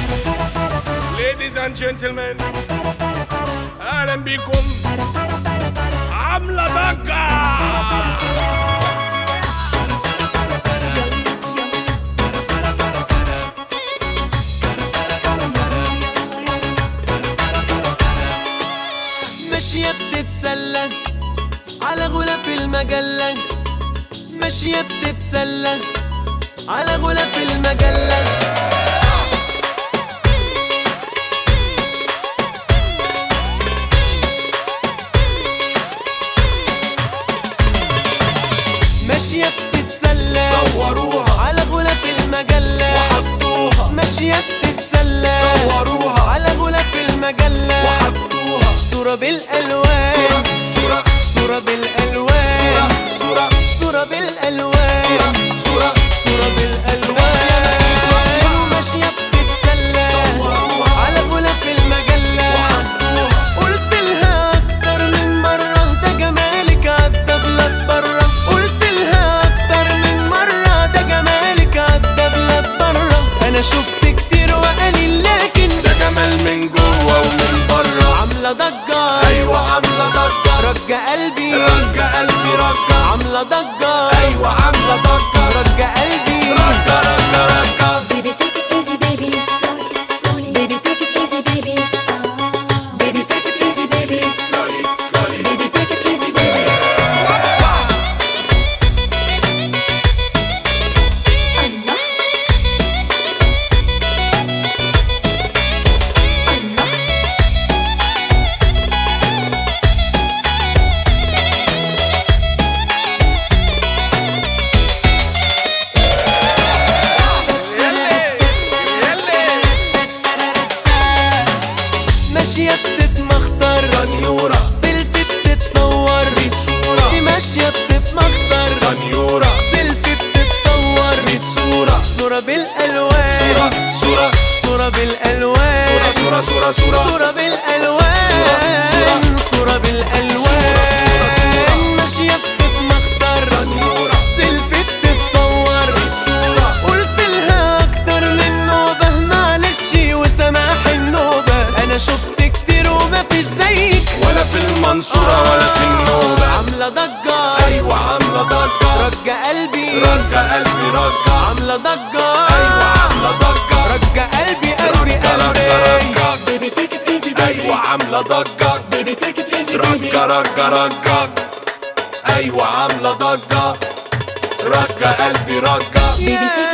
Ladies and gentlemen اهلا بيكم عامله ضجه ماشية بتتسلى على غلاف المجلة ماشية بتتسلى على غلاف المجلة ماشية بتتسلى صوروها على غلاف المجلة وحطوها ماشية بتتسلى صوروها على غلاف المجلة وحطوها صورة بالألوان صورة صورة صورة بالألوان صورة صورة بالألوان صورة صورة صورة بالألوان وماشية بتتسلى صوروها على غلاف المجلة قلت لها أكتر من مرة ده جمالك عدى بلاد برا قلت لها أكتر من مرة ده جمالك عدى بلاد برا أنا شفت كتير وقليل لكن ده جمال من جوه ومن بره عاملة ضجة ايوه عامله ضجه رجع قلبي رجع قلبي رجع عاملة ضجة ايوه عامله ضجه رجع قلبي رجع رجع رجع Baby, take it easy, baby. Slowly, slowly. Baby, take it easy, baby. Baby, take it easy, baby. slowly slowly Baby, take it easy, baby. Allah. Allah. ماشية بتتمخطر سنيورة سيلفي بتتصور ميت صورة دي ماشية بتتمخطر سنيورة سيلفي بتتصور ميت صورة صورة بالألوان صورة صورة صورة بالألوان صورة صورة صورة صورة صورة بالألوان صورة- صورة. صورة بالألوان صورة- صورة- صورة. ماشية بتتمخطر سنيورة سيلفي بتتصور ميت صورة قلت لها اكتر من نوبة معلش وسماح النوبة انا شفت كتير ومفيش زيك ولا في المنصورة ولا في النوبة عاملة ضجة أيوة عاملة ضجة رجع قلبي رجع قلبي رجع عاملة ضجة أيوة عاملة ضجة رجع قلبي قلبي رجع رجع قلبي رجع Baby, take it easy, baby. أيوة عاملة ضجة Baby, take it easy, baby. رجع رجع رجع أيوة عاملة ضجة رجع قلبي رجع Baby, take